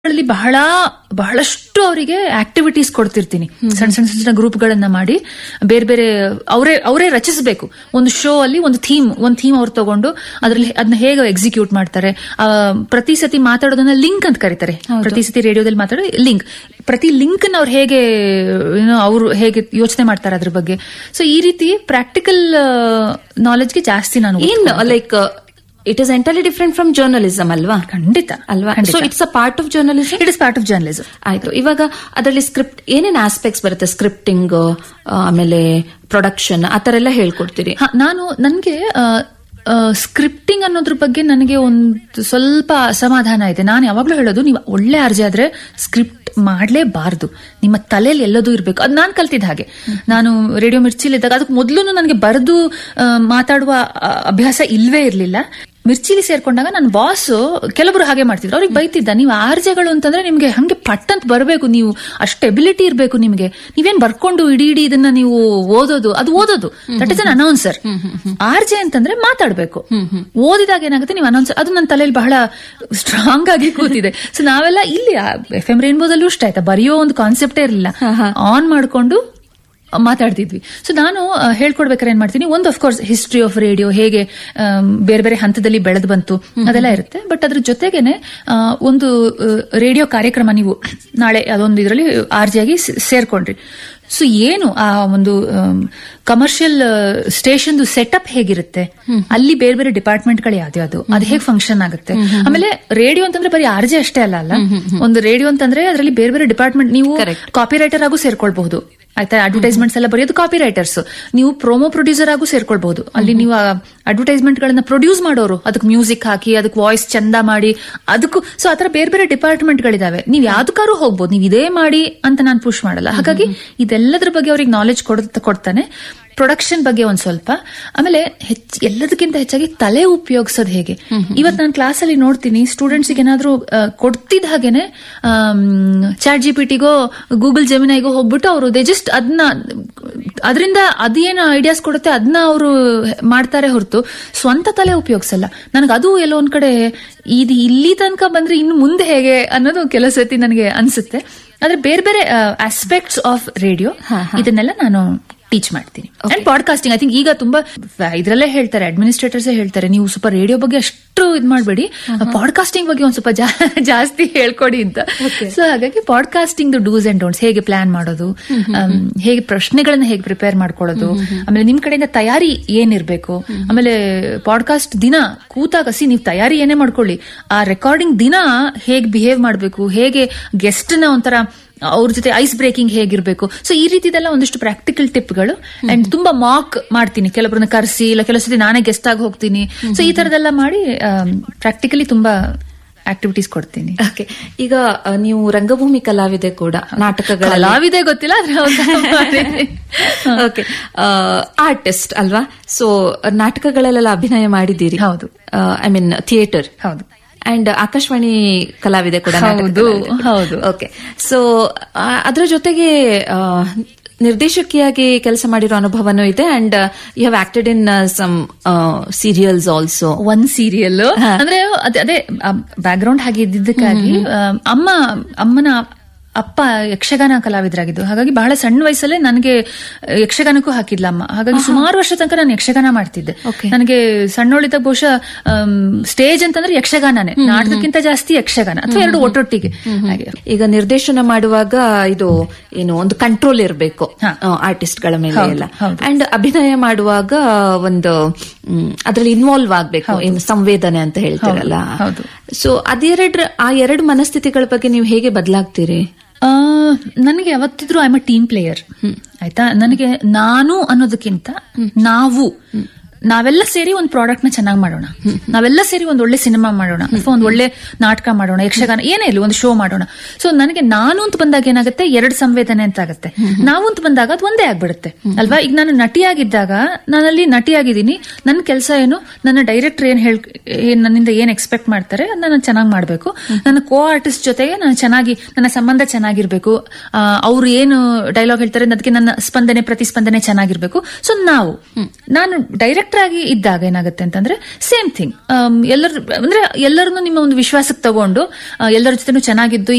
ಗಳಲ್ಲಿ ಬಹಳ ಬಹಳಷ್ಟು ಅವರಿಗೆ ಆಕ್ಟಿವಿಟೀಸ್ ಕೊಡ್ತಿರ್ತೀನಿ ಸಣ್ಣ ಸಣ್ಣ ಸಣ್ಣ ಗ್ರೂಪ್ಗಳನ್ನ ಮಾಡಿ ಬೇರೆ ಬೇರೆ ಅವರೇ ಅವರೇ ರಚಿಸಬೇಕು ಒಂದು ಶೋ ಅಲ್ಲಿ ಒಂದು ಥೀಮ್ ಒಂದು ಥೀಮ್ ಅವ್ರು ತಗೊಂಡು ಅದ್ರಲ್ಲಿ ಅದನ್ನ ಹೇಗೆ ಎಕ್ಸಿಕ್ಯೂಟ್ ಮಾಡ್ತಾರೆ ಆ, ಪ್ರತಿ ಸತಿ ಮಾತಾಡೋದನ್ನ ಲಿಂಕ್ ಅಂತ ಕರೀತಾರೆ ಪ್ರತಿ ಸತಿ ರೇಡಿಯೋದಲ್ಲಿ ಮಾತಾಡೋ ಲಿಂಕ್ ಪ್ರತಿ ಲಿಂಕ್ ಅವ್ರು ಹೇಗೆ ಅವರು ಹೇಗೆ ಯೋಚನೆ ಮಾಡ್ತಾರೆ ಅದ್ರ ಬಗ್ಗೆ ಸೊ ಈ ರೀತಿ ಪ್ರಾಕ್ಟಿಕಲ್ ನಾಲೆಜ್ಗೆ ಜಾಸ್ತಿ ನಾನು ಏನ್ like it is entirely different from journalism ಅಲ್ವಾ ಖಂಡಿತ ಅಲ್ವಾ so it's a part of journalism it is part of journalism ಆಯ್ತು ಇವಾಗ ಅದರಲ್ಲಿ ಸ್ಕ್ರಿಪ್ಟ್ ಏನೇನ್ ಆಸ್ಪೆಕ್ಟ್ಸ್ ಬರುತ್ತೆ ಸ್ಕ್ರಿಪ್ಟಿಂಗ್ ಆಮೇಲೆ ಪ್ರೊಡಕ್ಷನ್ ಆತರ ಎಲ್ಲ ಹೇಳ್ಕೊಡ್ತೀರಿ ಹ, ನಾನು ನನಗೆ ಸ್ಕ್ರಿಪ್ಟಿಂಗ್ ಅನ್ನೋದ್ರ ಬಗ್ಗೆ ನನಗೆ ಒಂದು ಸ್ವಲ್ಪ ಅಸಮಾಧಾನ ಇದೆ ನಾನು ಯಾವಾಗ್ಲೂ ಹೇಳೋದು ನೀವು ಒಳ್ಳೆ ಅರ್ಜಿ ಆದ್ರೆ ಸ್ಕ್ರಿಪ್ಟ್ ಮಾಡ್ಲೇಬಾರ್ದು ನಿಮ್ಮ ತಲೆಯಲ್ಲಿ ಎಲ್ಲದೂ ಇರಬೇಕು ಅದು ನಾನು ಕಲ್ತಿದ್ದ ಹಾಗೆ ನಾನು ರೇಡಿಯೋ ಮಿರ್ಚಿಲಿದ್ದಾಗ ಅದಕ್ಕೆ ಮೊದಲು ನನಗೆ ಬರೆದು ಮಾತಾಡುವ ಆ, ಅಭ್ಯಾಸ ಇಲ್ವೇ ಇರಲಿಲ್ಲ ಮಿರ್ಚಿಲಿ ಸೇರ್ಕೊಂಡಾಗ ನನ್ನ ಬಾಸ್ ಕೆಲವರು ಹಾಗೆ ಮಾಡ್ತಿದ್ರು ಅವ್ರಿಗೆ ಬೈತಿದ್ದ ನೀವು ಆರ್ಜೆಗಳು ಅಂತಂದ್ರೆ ನಿಮ್ಗೆ ಹಂಗೆ ಪಟ್ ಅಂತ ಬರಬೇಕು ನೀವು ಅಷ್ಟು ಎಬಿಲಿಟಿ ಇರಬೇಕು ನಿಮ್ಗೆ ನೀವೇನ್ ಬರ್ಕೊಂಡು ಇಡೀ ಇಡೀ ಇದನ್ನ ನೀವು ಓದೋದು ಅದು ಓದೋದು that is an announcer RJ ಅಂತಂದ್ರೆ ಮಾತಾಡ್ಬೇಕು ಓದಿದಾಗ ಏನಾಗುತ್ತೆ ನೀವು ಅನೌನ್ಸರ್ ಅದು ನನ್ನ ತಲೆಯಲ್ಲಿ ಬಹಳ ಸ್ಟ್ರಾಂಗ್ ಆಗಿ ಕೂತಿದೆ ಸೊ ನಾವೆಲ್ಲ ಇಲ್ಲಿ ಎಫ್ ಎಂ ರೇನ್ಬೋದಲ್ಲೂ ಇಷ್ಟ ಆಯ್ತಾ ಬರೆಯೋ ಒಂದು ಕಾನ್ಸೆಪ್ಟೇ ಇರಲಿಲ್ಲ ಆನ್ ಮಾಡ್ಕೊಂಡು ಮಾತಾಡ್ತಿದ್ವಿ ಸೊ ನಾನು ಆ, ಹೇಳ್ಕೊಡ್ಬೇಕಾದ್ರೆ ಏನ್ ಮಾಡ್ತೀನಿ ಒಂದು ಅಫ್ಕೋರ್ಸ್ ಹಿಸ್ಟ್ರಿ ಆಫ್ ರೇಡಿಯೋ ಹೇಗೆ ಆಮ್, ಬೇರೆ ಬೇರೆ ಹಂತದಲ್ಲಿ ಬೆಳೆದು ಬಂತು ಅದೆಲ್ಲ ಇರುತ್ತೆ ಬಟ್ ಅದ್ರ ಜೊತೆಗೇನೆ ಆ, ಒಂದು ರೇಡಿಯೋ ಕಾರ್ಯಕ್ರಮ ನೀವು ನಾಳೆ ಅದೊಂದು ಇದರಲ್ಲಿ ಆರ್ಜಿಯಾಗಿ ಸೇರ್ಕೊಂಡ್ರಿ ಸೊ ಏನು ಆ ಒಂದು ಕಮರ್ಷಿಯಲ್ ಸ್ಟೇಷನ್ ಸೆಟಪ್ ಹೇಗಿರುತ್ತೆ ಅಲ್ಲಿ ಬೇರೆ ಬೇರೆ ಡಿಪಾರ್ಟ್ಮೆಂಟ್ಗಳು ಯಾವ್ದು ಅದು ಹೇಗೆ ಫಂಕ್ಷನ್ ಆಗುತ್ತೆ ಆಮೇಲೆ ರೇಡಿಯೋ ಅಂತಂದ್ರೆ ಬರೀ ಆರ್ಜೆ ಅಷ್ಟೇ ಅಲ್ಲ ಅಲ್ಲ ಒಂದು ರೇಡಿಯೋ ಅಂತಂದ್ರೆ ಅದರಲ್ಲಿ ಬೇರೆ ಬೇರೆ ಡಿಪಾರ್ಟ್ಮೆಂಟ್ ನೀವು ಕಾಪಿ ರೈಟರ್ ಆಗು ಸೇರ್ಕೊಳ್ಬಹುದು ಆಯ್ತಾ ಅಡ್ವರ್ಟೈಸ್ಮೆಂಟ್ಸ್ ಎಲ್ಲ ಬರೆಯೋದು ಕಾಪಿ ರೈಟರ್ಸ್ ನೀವು ಪ್ರೋಮೋ ಪ್ರೊಡ್ಯೂಸರ್ ಆಗು ಸೇರ್ಕೊಳ್ಬಹುದು ಅಲ್ಲಿ ನೀವು ಅಡ್ವರ್ಟೈಸ್ಮೆಂಟ್ ಗಳನ್ನ ಪ್ರೊಡ್ಯೂಸ್ ಮಾಡೋರು ಅದಕ್ಕೆ ಮ್ಯೂಸಿಕ್ ಹಾಕಿ ಅದಕ್ಕೆ ವಾಯ್ಸ್ ಚಂದ ಮಾಡಿ ಅದಕ್ಕೂ ಸೊ ಆತರ ಬೇರೆ ಬೇರೆ ಡಿಪಾರ್ಟ್ಮೆಂಟ್ ಗಳಿದಾವೆ ನೀವು ಯಾವ್ದಕ್ಕಾರು ಹೋಗ್ಬೋದು ನೀವು ಇದೇ ಮಾಡಿ ಅಂತ ನಾನು ಪುಷ್ ಮಾಡಲ್ಲ ಹಾಗಾಗಿ ಇದೆಲ್ಲದ್ರ ಬಗ್ಗೆ ಅವ್ರಿಗೆ ನಾಲೆಜ್ ಕೊಡ್ತಾನೆ ಪ್ರೊಡಕ್ಷನ್ ಬಗ್ಗೆ ಒಂದ್ ಸ್ವಲ್ಪ ಆಮೇಲೆ ಹೆಚ್ಚ್ ಎಲ್ಲದಕ್ಕಿಂತ ಹೆಚ್ಚಾಗಿ ತಲೆ ಉಪಯೋಗಿಸೋದು ಹೇಗೆ ಇವತ್ತು ನಾನು ಕ್ಲಾಸಲ್ಲಿ ನೋಡ್ತೀನಿ ಸ್ಟೂಡೆಂಟ್ಸ್ ಏನಾದ್ರೂ ಆ, ಕೊಡ್ತಿದ್ದ ಹಾಗೇನೆ ಚಾಟ್ ಜಿ ಪಿ ಟಿಗೋ ಗೂಗಲ್ ಜಮಿನೈಗೋ ಹೋಗ್ಬಿಟ್ಟು ಅವರು ದೇ ಜಸ್ಟ್ ಅದನ್ನ ಅದರಿಂದ ಅದೇನು ಐಡಿಯಾಸ್ ಕೊಡುತ್ತೆ ಅದನ್ನ ಅವರು ಮಾಡ್ತಾರೆ ಹೊರತು ಸ್ವಂತ ತಲೆ ಉಪಯೋಗಿಸಲ್ಲ ನನಗೆ ಅದು ಎಲ್ಲೋ ಒಂದ್ ಕಡೆ ಇದು ಇಲ್ಲಿ ತನಕ ಬಂದ್ರೆ ಇನ್ನು ಮುಂದೆ ಹೇಗೆ ಅನ್ನೋದು ಕೆಲವು ಸತಿ ನನಗೆ ಅನ್ಸುತ್ತೆ ಆದ್ರೆ ಬೇರೆ ಬೇರೆ ಆಸ್ಪೆಕ್ಟ್ಸ್ ಆಫ್ ರೇಡಿಯೋ ಇದನ್ನೆಲ್ಲ ನಾನು ಟೀಚ್ ಮಾಡ್ತೀನಿ ಅಂಡ್ ಪಾಡ್ಕಾಸ್ಟಿಂಗ್ ಐ ಥಿಂಕ್ ಈಗ ತುಂಬಾ ಇದ್ರಲ್ಲೇ ಹೇಳ್ತಾರೆ ಅಡ್ಮಿನಿಸ್ಟ್ರೇಟರ್ಸ್ ಹೇಳ್ತಾರೆ ನೀವು ಸ್ವಲ್ಪ ರೇಡಿಯೋ ಬಗ್ಗೆ ಅಷ್ಟು ಇದ್ ಮಾಡಬೇಡಿ ಪಾಡ್ಕಾಸ್ಟಿಂಗ್ ಬಗ್ಗೆ ಒಂದ್ ಸ್ವಲ್ಪ ಜಾ- ಜಾಸ್ತಿ ಹೇಳ್ಕೊಡಿ ಅಂತ ಸೊ ಹಾಗಾಗಿ ಪಾಡ್ಕಾಸ್ಟಿಂಗ್ ಡೂಸ್ ಅಂಡ್ ಡೋಂಟ್ಸ್ ಹೇಗೆ ಪ್ಲಾನ್ ಮಾಡೋದು ಆಮ್, ಹೇಗೆ ಪ್ರಶ್ನೆಗಳನ್ನ ಹೇಗೆ ಪ್ರಿಪೇರ್ ಮಾಡ್ಕೊಳ್ಳೋದು ಆಮೇಲೆ ನಿಮ್ ಕಡೆಯಿಂದ ತಯಾರಿ ಏನಿರ್ಬೇಕು ಆಮೇಲೆ ಪಾಡ್ಕಾಸ್ಟ್ ದಿನ ಕೂತಾಗ ಸಿ ನೀವು ತಯಾರಿ ಏನೇ ಮಾಡ್ಕೊಳ್ಳಿ ಆ ರೆಕಾರ್ಡಿಂಗ್ ದಿನ ಹೇಗೆ ಬಿಹೇವ್ ಮಾಡಬೇಕು ಹೇಗೆ ಗೆಸ್ಟ್ ನ ಒಂಥರ ಅವ್ರ ಜೊತೆ ಐಸ್ ಬ್ರೇಕಿಂಗ್ ಹೇಗಿರ್ಬೇಕು ಸೊ ಈ ರೀತಿದೆಲ್ಲ ಒಂದಿಷ್ಟು ಪ್ರಾಕ್ಟಿಕಲ್ ಟಿಪ್ಗಳು ಅಂಡ್ ತುಂಬಾ ಮಾಕ್ ಮಾಡ್ತೀನಿ ಕೆಲವರನ್ನ ಕರೆಸಿ ಇಲ್ಲ ಕೆಲವು ಸತಿ ನಾನೇ ಗೆಸ್ಟ್ ಆಗಿ ಹೋಗ್ತೀನಿ ಸೊ ಈ ತರದೆಲ್ಲ ಮಾಡಿ ಪ್ರಾಕ್ಟಿಕಲಿ ತುಂಬಾ ಆಕ್ಟಿವಿಟೀಸ್ ಕೊಡ್ತೀನಿ ಓಕೆ ಈಗ ಆ, ನೀವು ರಂಗಭೂಮಿ ಕಲಾವಿದೆ ಕೂಡ ನಾಟಕಗಳ ಕಲಾವಿದೆ ಗೊತ್ತಿಲ್ಲ ಆದ್ರೆ ಹೌದು ಮಾಡಿದ್ದೀನಿ. ಓಕೆ ಆರ್ಟಿಸ್ಟ್ ಅಲ್ವಾ ಸೊ ನಾಟಕಗಳಲ್ಲೆಲ್ಲ ಅಭಿನಯ ಮಾಡಿದ್ದೀರಿ ಹೌದು. ಐ ಮೀನ್ ಥಿಯೇಟರ್ ಹೌದು ಅಂಡ್ ಆಕಾಶವಾಣಿ ಕಲಾವಿದೆ ಕೂಡ ಹೌದು, ಹೌದು. ಓಕೆ ಸೊ ಅದರ ಜೊತೆಗೆ ಆ, ನಿರ್ದೇಶಕಿಯಾಗಿ ಕೆಲಸ ಮಾಡಿರೋ ಅನುಭವನೂ ಇದೆ and you have acted in some serials also ಒಂದ್ ಸೀರಿಯಲ್ ಅಂದ್ರೆ ಅದೇ ಅದೇ ಬ್ಯಾಕ್ ಗ್ರೌಂಡ್ ಹಾಗೆ ಇದ್ದಿದ್ದಕ್ಕಾಗಿ ಆ, ಅಮ್ಮ ಅಮ್ಮನ ಅಪ್ಪ ಯಕ್ಷಗಾನ ಕಲಾವಿದರಾಗಿದ್ದು ಹಾಗಾಗಿ ಬಹಳ ಸಣ್ಣ ವಯಸ್ಸಲ್ಲೇ ನನಗೆ ಯಕ್ಷಗಾನಕ್ಕೂ ಹಾಕಿದ್ಲ ಅಮ್ಮ ಹಾಗಾಗಿ ಸುಮಾರು ವರ್ಷ ತನಕ ನಾನು ಯಕ್ಷಗಾನ ಮಾಡ್ತಿದ್ದೆ ನನಗೆ ಸಣ್ಣೋಳಿದ್ದ ಬಹುಶಃ ಸ್ಟೇಜ್ ಅಂತಂದ್ರೆ ಯಕ್ಷಗಾನನೇ ನಾಟಕಕ್ಕಿಂತ ಜಾಸ್ತಿ ಯಕ್ಷಗಾನ ಅಥವಾ ಎರಡು ಒಟ್ಟೊಟ್ಟಿಗೆ ಹಾಗೆ ಈಗ ನಿರ್ದೇಶನ ಮಾಡುವಾಗ ಇದು ಏನು ಒಂದು ಕಂಟ್ರೋಲ್ ಇರಬೇಕು ಆರ್ಟಿಸ್ಟ್ ಗಳ ಮೇಲೆ ಎಲ್ಲ ಅಂಡ್ ಅಭಿನಯ ಮಾಡುವಾಗ ಒಂದು ಅದರಲ್ಲಿ ಇನ್ವಾಲ್ವ್ ಆಗ್ಬೇಕು ಏನು ಸಂವೇದನೆ ಅಂತ ಹೇಳ್ತೀರಲ್ಲ ಹೌದು. ಸೊ ಅದೆರಡ್ ಆ ಎರಡು ಮನಸ್ಥಿತಿಗಳ ಬಗ್ಗೆ ನೀವು ಹೇಗೆ ಬದಲಾಗ್ತೀರಿ ಆ, ನನಗೆ ಯಾವತ್ತಿದ್ರು I am a team player ಆಯ್ತಾ ನನಗೆ ನಾನು ಅನ್ನೋದಕ್ಕಿಂತ ನಾವು ನಾವೆಲ್ಲ ಸೇರಿ ಒಂದು ಪ್ರಾಡಕ್ಟ್ ನ ಚೆನ್ನಾಗಿ ಮಾಡೋಣ ನಾವೆಲ್ಲ ಸೇರಿ ಒಂದು ಒಳ್ಳೆ ಸಿನಿಮಾ ಮಾಡೋಣ ಅಥವಾ ಒಂದು ಒಳ್ಳೆ ನಾಟಕ ಮಾಡೋಣ ಯಕ್ಷಗಾನ ಏನೇ ಇಲ್ಲ ಒಂದು ಶೋ ಮಾಡೋಣ ಸೊ ನನಗೆ ನಾನು ಅಂತ ಬಂದಾಗ ಏನಾಗುತ್ತೆ ಎರಡು ಸಂವೇದನೆ ಅಂತ ಆಗುತ್ತೆ ನಾವು ಅಂತ ಬಂದಾಗ ಅದು ಒಂದೇ ಆಗ್ಬಿಡುತ್ತೆ ಅಲ್ವಾ ಈಗ ನಾನು ನಟಿಯಾಗಿದ್ದಾಗ ನಾನಲ್ಲಿ ನಟಿಯಾಗಿದ್ದೀನಿ ನನ್ನ ಕೆಲಸ ಏನು ನನ್ನ ಡೈರೆಕ್ಟರ್ ಏನ್ ಹೇಳ್ ಏನ್ ನನ್ನಿಂದ ಏನ್ ಎಕ್ಸ್ಪೆಕ್ಟ್ ಮಾಡ್ತಾರೆ ಅದನ್ನ ನಾನು ಚೆನ್ನಾಗಿ ಮಾಡಬೇಕು ನನ್ನ ಕೋ ಆರ್ಟಿಸ್ಟ್ ಜೊತೆಗೆ ನಾನು ಚೆನ್ನಾಗಿ ನನ್ನ ಸಂಬಂಧ ಚೆನ್ನಾಗಿರ್ಬೇಕು ಅವ್ರು ಏನು ಡೈಲಾಗ್ ಹೇಳ್ತಾರೆ ಅದಕ್ಕೆ ನನ್ನ ಸ್ಪಂದನೆ ಪ್ರತಿಸ್ಪಂದನೆ ಚೆನ್ನಾಗಿರ್ಬೇಕು ಸೊ ನಾವು ನಾನು ಡೈರೆಕ್ಟರ್ ಆಗಿ ಇದ್ದಾಗ ಏನಾಗುತ್ತೆ ಅಂತಂದ್ರೆ ಸೇಮ್ ಥಿಂಗ್ ಎಲ್ಲರ ಅಂದ್ರೆ ಎಲ್ಲರನ್ನು ನಿಮ್ಮ ಒಂದು ವಿಶ್ವಾಸಕ್ಕೆ ತಗೊಂಡು ಆ, ಎಲ್ಲರ ಜೊತೆನೂ ಚೆನ್ನಾಗಿದ್ದು